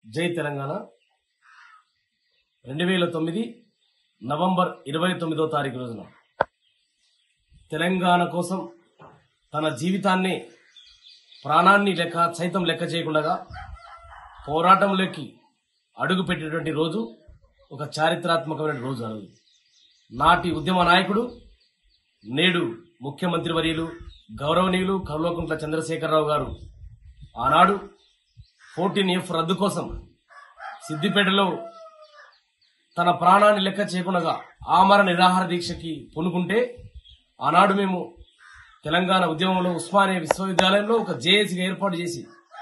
జై తెలంగాణ రెండు వేల తొమ్మిది నవంబర్ ఇరవై తొమ్మిదో తారీఖు రోజున తెలంగాణ కోసం తన జీవితాన్ని ప్రాణాన్ని లెక్క సైతం లెక్క చేయకుండా పోరాటంలోకి అడుగు పెట్టినటువంటి రోజు ఒక చారిత్రాత్మకమైన రోజు ఆ రోజు నాటి ఉద్యమ నాయకుడు నేడు ముఖ్యమంత్రి వర్యులు గౌరవనీయులు కల్వకుంట్ల చంద్రశేఖరరావు గారు ఆనాడు ఫోర్టీన్ ఎఫ్ రద్దు కోసం సిద్దిపేటలో తన ప్రాణాన్ని లెక్క చేయకుండా ఆమర నిరాహార దీక్షకి పూనుకుంటే ఆనాడు మేము తెలంగాణ ఉద్యమంలో ఉస్మానియా విశ్వవిద్యాలయంలో ఒక జేఏసీగా ఏర్పాటు చేసి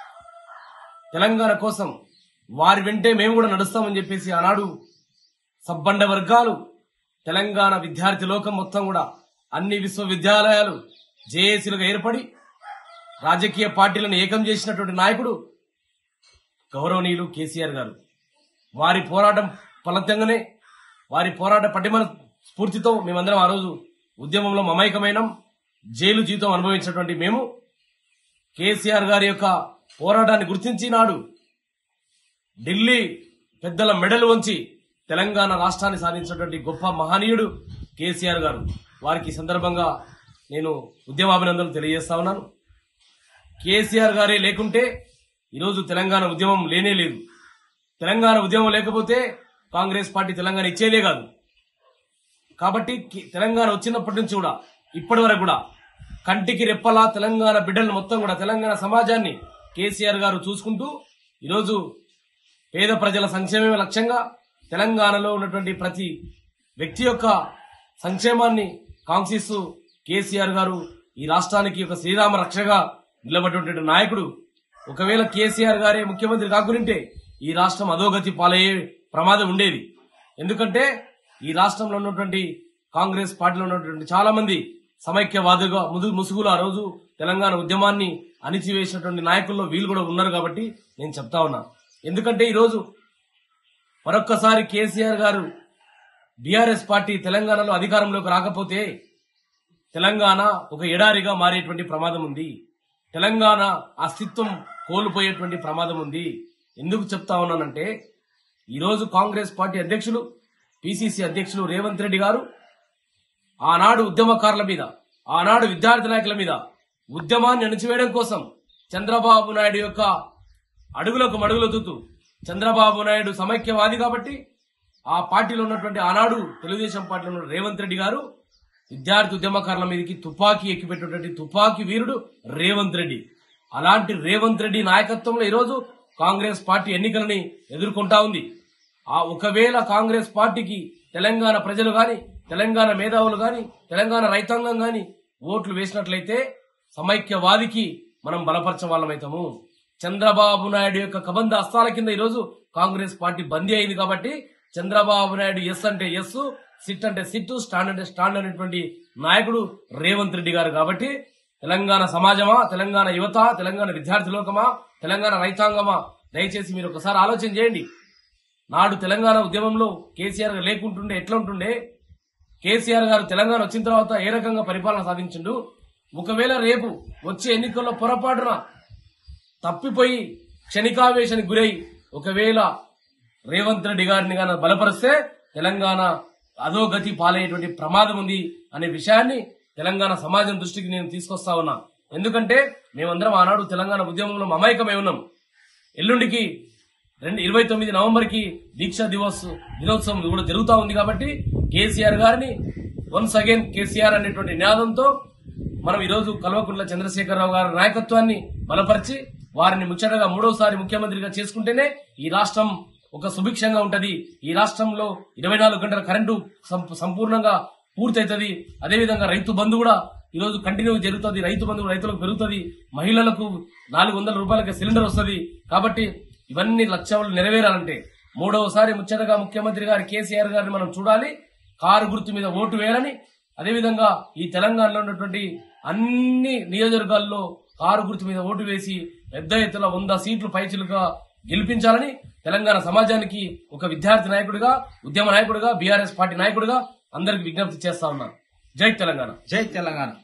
తెలంగాణ కోసం వారి వెంటే మేము కూడా నడుస్తామని చెప్పేసి ఆనాడు సబ్బండ వర్గాలు తెలంగాణ విద్యార్థి లోకం మొత్తం కూడా అన్ని విశ్వవిద్యాలయాలు జేఏసీలుగా ఏర్పడి రాజకీయ పార్టీలను ఏకం చేసినటువంటి నాయకుడు గౌరవనీయులు కేసీఆర్ గారు వారి పోరాటం ఫలితంగానే వారి పోరాట పటిమ స్ఫూర్తితో మేమందరం ఆ రోజు ఉద్యమంలో మమైకమైనం జైలు జీవితం అనుభవించినటువంటి మేము కేసీఆర్ గారి యొక్క పోరాటాన్ని గుర్తించి నాడు ఢిల్లీ పెద్దల మెడలు వంచి తెలంగాణ రాష్ట్రాన్ని సాధించినటువంటి గొప్ప మహనీయుడు కేసీఆర్ గారు వారికి ఈ సందర్భంగా నేను ఉద్యమాభినందనలు తెలియజేస్తా ఉన్నాను కేసీఆర్ గారే లేకుంటే ఈరోజు తెలంగాణ ఉద్యమం లేనే లేదు తెలంగాణ ఉద్యమం లేకపోతే కాంగ్రెస్ పార్టీ తెలంగాణ ఇచ్చేదే కాదు కాబట్టి కి- తెలంగాణ వచ్చినప్పటి నుంచి కూడా ఇప్పటి వరకు కూడా కంటికి రెప్పలా తెలంగాణ బిడ్డలను మొత్తం కూడా తెలంగాణ సమాజాన్ని కేసీఆర్ గారు చూసుకుంటూ ఈరోజు పేద ప్రజల సంక్షేమమే లక్ష్యంగా తెలంగాణలో ఉన్నటువంటి ప్రతి వ్యక్తి యొక్క సంక్షేమాన్ని కాంక్షిస్తూ కేసీఆర్ గారు ఈ రాష్ట్రానికి ఒక శ్రీరామ రక్షగా నిలబడినటువంటి నాయకుడు ఒకవేళ కేసీఆర్ గారే ముఖ్యమంత్రి కాకుంటే ఈ రాష్ట్రం అధోగతి పాలయ్యే ప్రమాదం ఉండేది ఎందుకంటే ఈ రాష్ట్రంలో ఉన్నటువంటి కాంగ్రెస్ పార్టీలో ఉన్నటువంటి చాలా మంది సమైక్యవాదుగా ముదు ముసుగులు ఆ రోజు తెలంగాణ ఉద్యమాన్ని అణిచివేసినటువంటి నాయకుల్లో వీళ్ళు కూడా ఉన్నారు కాబట్టి నేను చెప్తా ఉన్నా ఎందుకంటే ఈరోజు మరొక్కసారి కేసీఆర్ గారు బీఆర్ఎస్ పార్టీ తెలంగాణలో అధికారంలోకి రాకపోతే తెలంగాణ ఒక ఎడారిగా మారేటువంటి ప్రమాదం ఉంది తెలంగాణ అస్తిత్వం కోల్పోయేటువంటి ప్రమాదం ఉంది ఎందుకు చెప్తా ఉన్నానంటే ఈరోజు కాంగ్రెస్ పార్టీ అధ్యక్షులు పిసిసి అధ్యక్షులు రేవంత్ రెడ్డి గారు ఆనాడు ఉద్యమకారుల మీద ఆనాడు విద్యార్థి నాయకుల మీద ఉద్యమాన్ని అణచివేయడం కోసం చంద్రబాబు నాయుడు యొక్క అడుగులకు మడుగులొద్దుతూ చంద్రబాబు నాయుడు సమైక్యవాది కాబట్టి ఆ పార్టీలో ఉన్నటువంటి ఆనాడు తెలుగుదేశం పార్టీలో ఉన్న రేవంత్ రెడ్డి గారు విద్యార్థి ఉద్యమకారుల మీదకి తుపాకీ ఎక్కిపెట్టినటువంటి తుపాకీ వీరుడు రేవంత్ రెడ్డి అలాంటి రేవంత్ రెడ్డి నాయకత్వంలో ఈరోజు కాంగ్రెస్ పార్టీ ఎన్నికలని ఎదుర్కొంటా ఉంది ఆ ఒకవేళ కాంగ్రెస్ పార్టీకి తెలంగాణ ప్రజలు గాని తెలంగాణ మేధావులు గాని తెలంగాణ రైతాంగం గాని ఓట్లు వేసినట్లయితే సమైక్యవాదికి మనం బలపరచం వాళ్ళమైతాము చంద్రబాబు నాయుడు యొక్క కబంధ అస్తాల కింద ఈరోజు కాంగ్రెస్ పార్టీ బందీ అయింది కాబట్టి చంద్రబాబు నాయుడు ఎస్ అంటే ఎస్ సిట్ అంటే సిట్ స్టాండ్ అంటే స్టాండ్ అనేటువంటి నాయకుడు రేవంత్ రెడ్డి గారు కాబట్టి తెలంగాణ సమాజమా తెలంగాణ యువత తెలంగాణ విద్యార్థి లోకమా తెలంగాణ రైతాంగమా దయచేసి మీరు ఒకసారి ఆలోచన చేయండి నాడు తెలంగాణ ఉద్యమంలో కేసీఆర్ గారు లేకుంటుండే ఎట్లా ఉంటుండే కేసీఆర్ గారు తెలంగాణ వచ్చిన తర్వాత ఏ రకంగా పరిపాలన సాధించిండు ఒకవేళ రేపు వచ్చే ఎన్నికల్లో పొరపాటున తప్పిపోయి క్షణికావేశానికి గురై ఒకవేళ రేవంత్ రెడ్డి గారిని గాన బలపరిస్తే తెలంగాణ అధోగతి పాలయ్యేటువంటి ప్రమాదం ఉంది అనే విషయాన్ని తెలంగాణ సమాజం దృష్టికి నేను తీసుకొస్తా ఉన్నా ఎందుకంటే మేమందరం ఆనాడు తెలంగాణ ఉద్యమంలో మమైకమై ఉన్నాం ఎల్లుండికి రెండు ఇరవై తొమ్మిది నవంబర్ కి దీక్షా దివస్ దినోత్సవం కూడా జరుగుతా ఉంది కాబట్టి కేసీఆర్ గారిని వన్స్ అగైన్ కేసీఆర్ అనేటువంటి నినాదంతో మనం ఈరోజు కల్వకుంట్ల చంద్రశేఖరరావు గారి నాయకత్వాన్ని బలపరిచి వారిని ముచ్చటగా మూడోసారి ముఖ్యమంత్రిగా చేసుకుంటేనే ఈ రాష్ట్రం ఒక సుభిక్షంగా ఉంటది ఈ రాష్ట్రంలో ఇరవై నాలుగు గంటల కరెంటు సం- సంపూర్ణంగా పూర్తవుతుంది అదేవిధంగా రైతు బంధు కూడా ఈ రోజు కంటిన్యూ జరుగుతుంది రైతు బంధు రైతులకు పెరుగుతుంది మహిళలకు నాలుగు వందల రూపాయలకి సిలిండర్ వస్తుంది కాబట్టి ఇవన్నీ లక్ష్యాలు నెరవేరాలంటే మూడవసారి ముచ్చటగా ముఖ్యమంత్రి గారు కేసీఆర్ గారిని మనం చూడాలి కారు గుర్తు మీద ఓటు వేయాలని అదేవిధంగా ఈ తెలంగాణలో ఉన్నటువంటి అన్ని నియోజకవర్గాల్లో కారు గుర్తు మీద ఓటు వేసి పెద్ద ఎత్తున వంద సీట్లు పైచులుగా గెలిపించాలని తెలంగాణ సమాజానికి ఒక విద్యార్థి నాయకుడిగా ఉద్యమ నాయకుడిగా బీఆర్ఎస్ పార్టీ నాయకుడిగా అందరికి విజ్ఞప్తి చేస్తా ఉన్నాను జై తెలంగాణ జై తెలంగాణ